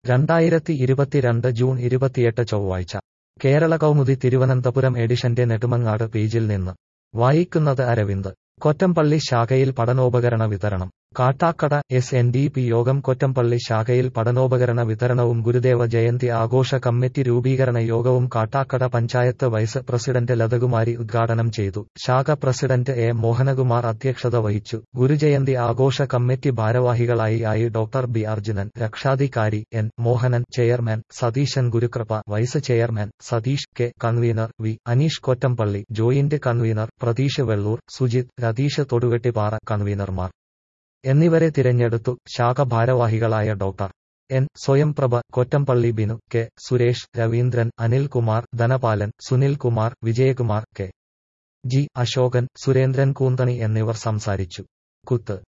രണ്ടായിരത്തി ഇരുപത്തിരണ്ട് ജൂൺ ഇരുപത്തിയെട്ട് ചൊവ്വാഴ്ച കേരള കൗമുദി തിരുവനന്തപുരം എഡിഷന്റെ നെടുമങ്ങാട് പേജിൽ നിന്ന് വായിക്കുന്നത് അരവിന്ദ് കൊറ്റംപള്ളി ശാഖയിൽ പഠനോപകരണ വിതരണം Kattakada S N D P Yogam Kottampally ശാഖയിൽ പഠനോപകരണ വിതരണവും ഗുരുദേവ ജയന്തി ആഘോഷ കമ്മിറ്റി രൂപീകരണ യോഗവും കാട്ടാക്കട പഞ്ചായത്ത് വൈസ് പ്രസിഡന്റ് ലതകുമാരി ഉദ്ഘാടനം ചെയ്തു ശാഖ പ്രസിഡന്റ് എ മോഹനകുമാർ അധ്യക്ഷത വഹിച്ചു ഗുരുജയന്തി ആഘോഷ കമ്മിറ്റി ഭാരവാഹികളായി ആയി ഡോക്ടർ ബി അർജുനൻ രക്ഷാധികാരി N Mohanan chairman Satheesan Gurukripa vice chairman Satheesh K convener V Aneesh Kottampally joint convener Pratheesh Vellur Sujith Ratheesh Thoduvettippara കൺവീനർമാർ എന്നിവരെ തിരഞ്ഞെടുത്തു ശാഖ ഭാരവാഹികളായ doctor N Swayamprabha Kottampally Binu K Suresh Raveendran Anilkumar Dhanapalan Sunilkumar Vijayakumar K G Asokan Surendran Koonthani എന്നിവർ സംസാരിച്ചു കുത്ത്